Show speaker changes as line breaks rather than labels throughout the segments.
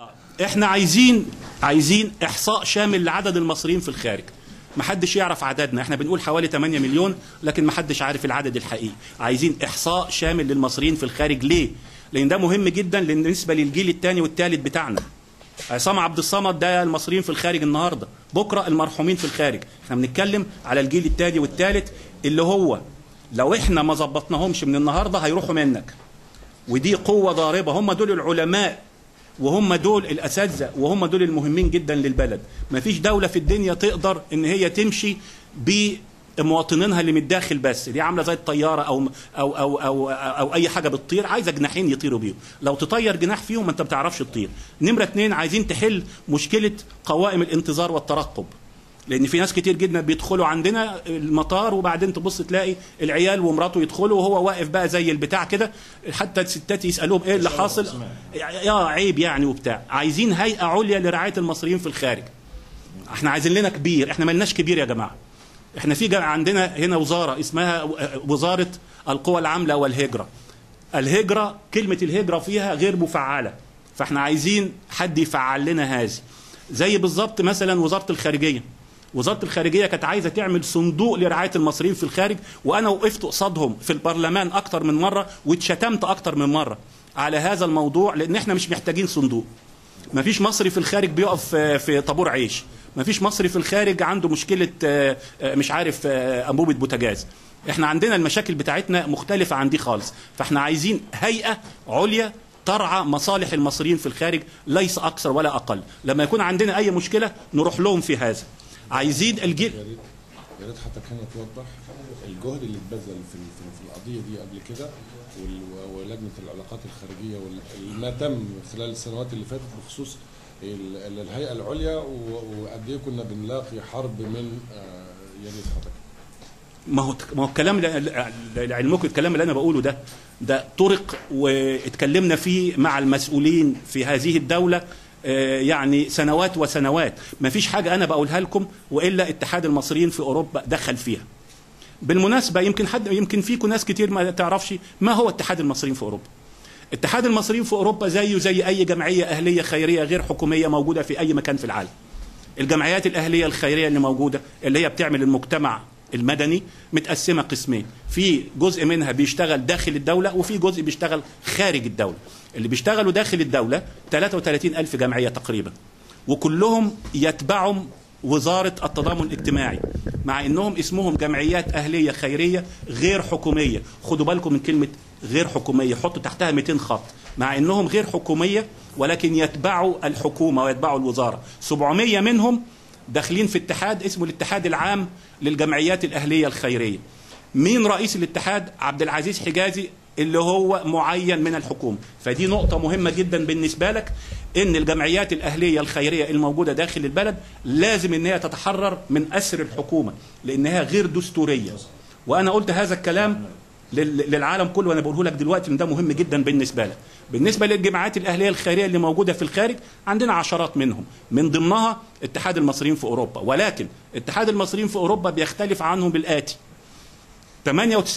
احنا عايزين عايزين احصاء شامل لعدد المصريين في الخارج محدش يعرف عددنا احنا بنقول حوالي 8 مليون لكن محدش عارف العدد الحقيقي عايزين احصاء شامل للمصريين في الخارج ليه لان ده مهم جدا بالنسبه للجيل الثاني والثالث بتاعنا عصام عبد الصمد ده المصريين في الخارج النهارده بكره المرحومين في الخارج احنا بنتكلم على الجيل الثاني والثالث اللي هو لو احنا ما ظبطناهمش من النهارده هيروحوا منك ودي قوه ضاربه هم دول العلماء وهم دول الاساتذه وهم دول المهمين جدا للبلد مفيش دوله في الدنيا تقدر ان هي تمشي بمواطنينها اللي من الداخل بس دي عامله زي الطياره او او او او, أو اي حاجه بتطير عايزه جناحين يطيروا بيهم لو تطير جناح فيهم انت ما بتعرفش تطير نمره اتنين عايزين تحل مشكله قوائم الانتظار والترقب لان في ناس كتير جدا بيدخلوا عندنا المطار وبعدين تبص تلاقي العيال ومراته يدخلوا وهو واقف بقى زي البتاع كده حتى الستات يسالوهم ايه اللي حاصل يا عيب يعني وبتاع عايزين هيئه عليا لرعايه المصريين في الخارج احنا عايزين لنا كبير احنا ملناش كبير يا جماعه احنا في عندنا هنا وزاره اسمها وزاره القوى العامله والهجره الهجره كلمه الهجره فيها غير مفعله فاحنا عايزين حد يفعل لنا هذه زي بالظبط مثلا وزاره الخارجيه وزاره الخارجيه كانت عايزه تعمل صندوق لرعايه المصريين في الخارج وانا وقفت قصادهم في البرلمان اكتر من مره واتشتمت اكتر من مره على هذا الموضوع لان احنا مش محتاجين صندوق ما فيش مصري في الخارج بيقف في طابور عيش ما فيش مصري في الخارج عنده مشكله مش عارف انبوبه بوتاجاز احنا عندنا المشاكل بتاعتنا مختلفه عن دي خالص فاحنا عايزين هيئه عليا ترعى مصالح المصريين في الخارج ليس اكثر ولا اقل لما يكون عندنا اي مشكله نروح لهم في هذا عايزين الجيل
يا ريت حتى كان توضح الجهد اللي اتبذل في في في القضيه دي قبل كده ولجنه العلاقات الخارجيه وما تم خلال السنوات اللي فاتت بخصوص الهيئه العليا وقد ايه كنا بنلاقي حرب من يا ريت حضرتك
ما هو ما هو الكلام لعلمكم الكلام اللي انا بقوله ده ده طرق واتكلمنا فيه مع المسؤولين في هذه الدوله يعني سنوات وسنوات ما فيش حاجة أنا بقولها لكم وإلا اتحاد المصريين في أوروبا دخل فيها بالمناسبة يمكن حد يمكن فيكم ناس كتير ما تعرفش ما هو اتحاد المصريين في أوروبا اتحاد المصريين في أوروبا زيه زي أي جمعية أهلية خيرية غير حكومية موجودة في أي مكان في العالم الجمعيات الأهلية الخيرية اللي موجودة اللي هي بتعمل المجتمع المدني متقسمة قسمين في جزء منها بيشتغل داخل الدولة وفي جزء بيشتغل خارج الدولة اللي بيشتغلوا داخل الدولة 33 ألف جمعية تقريبا وكلهم يتبعوا وزارة التضامن الاجتماعي مع انهم اسمهم جمعيات اهلية خيرية غير حكومية خدوا بالكم من كلمة غير حكومية حطوا تحتها 200 خط مع انهم غير حكومية ولكن يتبعوا الحكومة ويتبعوا الوزارة 700 منهم داخلين في اتحاد اسمه الاتحاد العام للجمعيات الأهلية الخيرية مين رئيس الاتحاد عبد العزيز حجازي اللي هو معين من الحكومة فدي نقطة مهمة جدا بالنسبة لك ان الجمعيات الأهلية الخيرية الموجودة داخل البلد لازم ان هي تتحرر من أسر الحكومة لأنها غير دستورية وأنا قلت هذا الكلام للعالم كله وانا بقوله لك دلوقتي ان ده مهم جدا بالنسبه لك. بالنسبه للجماعات الاهليه الخيريه اللي موجوده في الخارج عندنا عشرات منهم من ضمنها اتحاد المصريين في اوروبا ولكن اتحاد المصريين في اوروبا بيختلف عنهم بالاتي 98%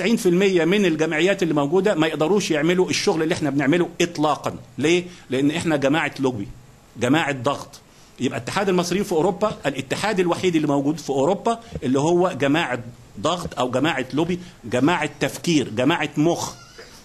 من الجمعيات اللي موجوده ما يقدروش يعملوا الشغل اللي احنا بنعمله اطلاقا ليه لان احنا جماعه لوبي جماعه ضغط يبقى اتحاد المصريين في اوروبا الاتحاد الوحيد اللي موجود في اوروبا اللي هو جماعه ضغط او جماعه لوبي جماعه تفكير جماعه مخ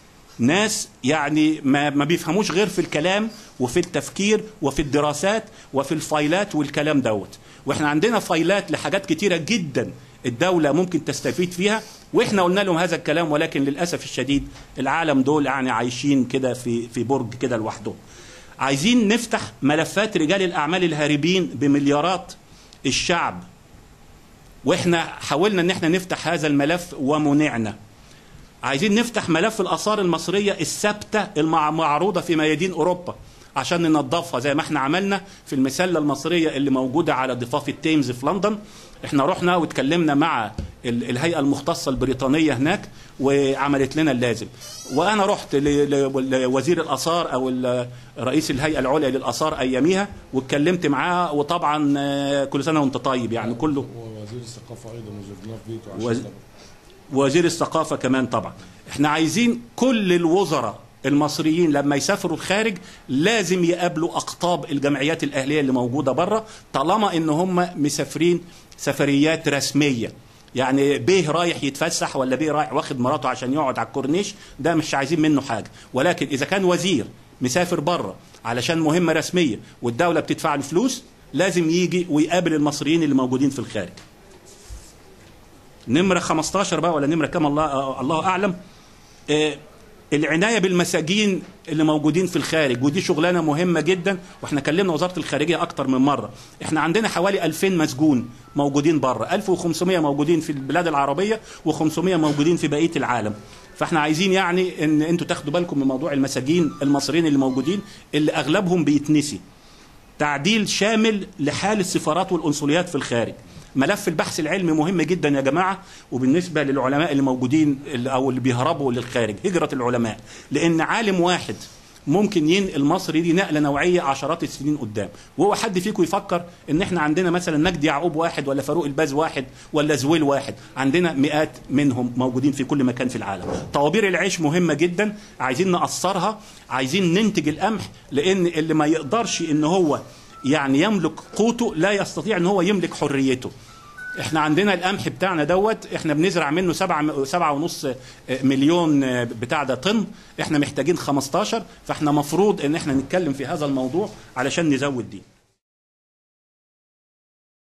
ناس يعني ما, ما بيفهموش غير في الكلام وفي التفكير وفي الدراسات وفي الفايلات والكلام دوت واحنا عندنا فايلات لحاجات كتيره جدا الدولة ممكن تستفيد فيها واحنا قلنا لهم هذا الكلام ولكن للأسف الشديد العالم دول يعني عايشين كده في في برج كده لوحدهم عايزين نفتح ملفات رجال الأعمال الهاربين بمليارات الشعب واحنا حاولنا ان احنا نفتح هذا الملف ومنعنا عايزين نفتح ملف الآثار المصرية الثابتة المعروضة في ميادين أوروبا عشان ننظفها زي ما احنا عملنا في المسلة المصرية اللي موجودة على ضفاف التيمز في لندن احنا رحنا واتكلمنا مع الهيئة المختصة البريطانية هناك وعملت لنا اللازم وانا رحت لوزير الآثار او رئيس الهيئة العليا للآثار اياميها واتكلمت معاه وطبعا كل سنة وانت طيب يعني كله
ووزير الثقافة ايضا وزرناه في بيته
وز...
عشان
وزير الثقافة كمان طبعا احنا عايزين كل الوزراء المصريين لما يسافروا الخارج لازم يقابلوا اقطاب الجمعيات الاهليه اللي موجوده بره طالما ان هم مسافرين سفريات رسميه يعني بيه رايح يتفسح ولا بيه رايح واخد مراته عشان يقعد على الكورنيش ده مش عايزين منه حاجه ولكن اذا كان وزير مسافر بره علشان مهمه رسميه والدوله بتدفع له فلوس لازم يجي ويقابل المصريين اللي موجودين في الخارج نمره 15 بقى ولا نمره كام الله آه الله اعلم آه العنايه بالمساجين اللي موجودين في الخارج ودي شغلانه مهمه جدا واحنا كلمنا وزاره الخارجيه اكتر من مره احنا عندنا حوالي 2000 مسجون موجودين بره 1500 موجودين في البلاد العربيه و500 موجودين في بقيه العالم فاحنا عايزين يعني ان انتوا تاخدوا بالكم من موضوع المساجين المصريين اللي موجودين اللي اغلبهم بيتنسي تعديل شامل لحال السفارات والقنصليات في الخارج ملف البحث العلمي مهم جدا يا جماعه وبالنسبه للعلماء اللي موجودين او اللي بيهربوا للخارج هجره العلماء لان عالم واحد ممكن ينقل مصر دي نقله نوعيه عشرات السنين قدام وهو حد فيكم يفكر ان احنا عندنا مثلا مجدي يعقوب واحد ولا فاروق الباز واحد ولا زويل واحد عندنا مئات منهم موجودين في كل مكان في العالم طوابير العيش مهمه جدا عايزين نقصرها عايزين ننتج القمح لان اللي ما يقدرش ان هو يعني يملك قوته لا يستطيع ان هو يملك حريته احنا عندنا القمح بتاعنا دوت احنا بنزرع منه سبعة, سبعة ونص مليون بتاع ده طن احنا محتاجين 15 فاحنا مفروض ان احنا نتكلم في هذا الموضوع علشان نزود دي